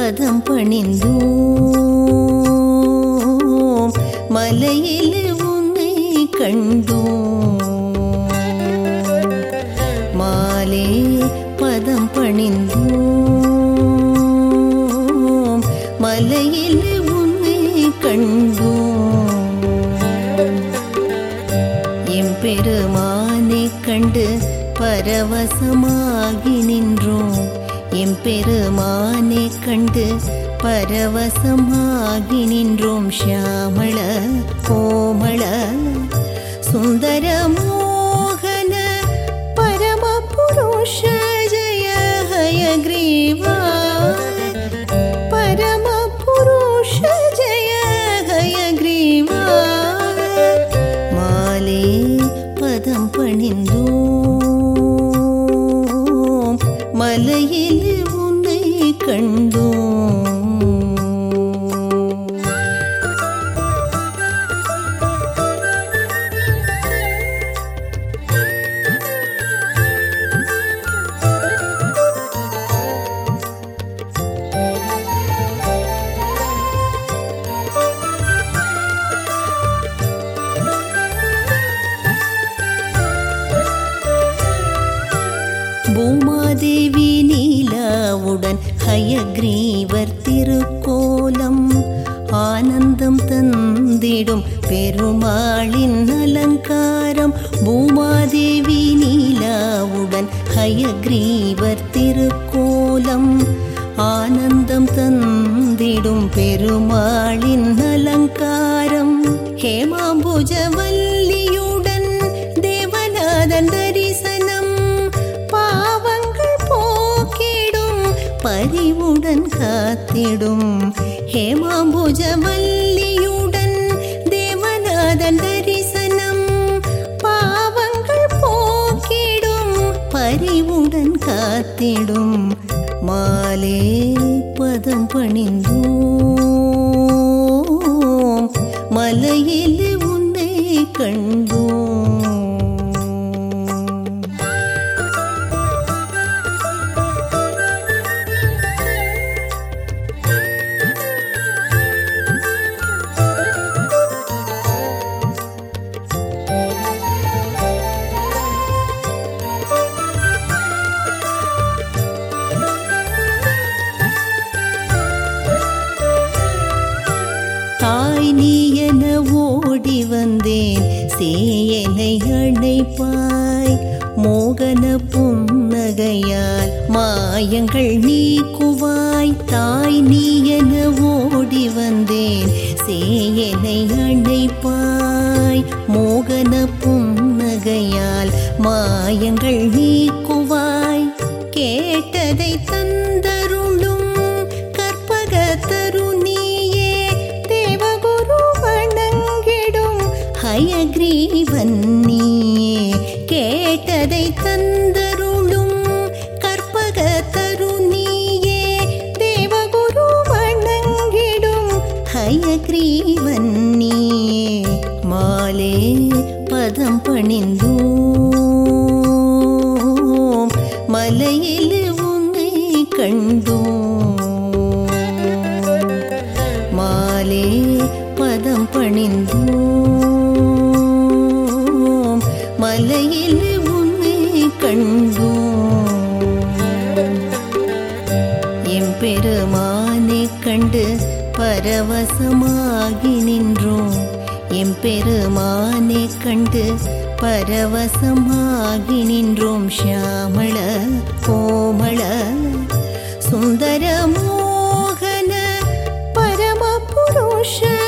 பதம் பணிந்தோம் மலையில் உன்னை கண்டோம் மாலே பதம் பணிந்தோம் மலையில் உன்னை கண்டோம் எம்பெருமானை கண்டு பரவசமாகி நின்றோம் எம்பெருமானை கண்டு பரவசமாகி நின்றோம் ஷியாமள கோமள சுந்தர மோகன பரம புருஷ ஜய ஹயக்ரீவா பரம புருஷ ஜய ஹயக்ரீவா மாலே பதம் பணிந்தோம் மலையில் உன்னை கண்டோம் பூமாதேவி நீலாவுடன் ஹயக்ரீவர் திருக்கோலம் ஆனந்தம் தந்திடும் பெருமாளின் அலங்காரம் பூமாதேவி நீலாவுடன் ஹயக்ரீவர் திருக்கோலம் ஆனந்தம் தந்திடும் பெருமாளின் அலங்காரம் ஹேமாம்புஜவல்லியுடன் தேவநாதன் தரிசனம் பாவங்கள் போக்கிடும் பரிவுடன் காத்திடும் ஹேமாம்புஜவல்லியுடன் தேவநாதன் தரிசனம் பாவங்கள் போக்கிடும் பரிவுடன் காத்திடும் மாலே பதம் பணிந்தோம் மலையில் உன்னை கண்டோம் தாய் நீ என ஓடி வந்தேன் சேயனை அணைப்பாய் மோகன புன்னகையால் மாயங்கள் நீக்குவாய் தாய் நீ என ஓடி வந்தேன் சேயனை அணைப்பாய் மோகன புன்னகையால் மாயங்கள் நீக்குவாய் கேட்டதை தந்தருளும் கற்பக தருணியே தேவகுரு வணங்கிடும் ஹயக்ரீவன் நீயே கேட்டதை தந்தருளும் கற்பக தருணியே தேவகுரு வணங்கிடும் ஹயக்ரீவன் நீயே மாலே பதம் பணிந்தோம் மலையில் உன்னை கண்டோம் மாலே பதம் பணிந்தோம் மலையில் உன்னை கண்டோம் எம்பெருமானை கண்டு பரவசமாகி நின்றோம் எம்பெருமானை கண்டு பரவசமாகி நின்றோம் ஷியாமள கோமள சுந்தர மோகன பரம புருஷ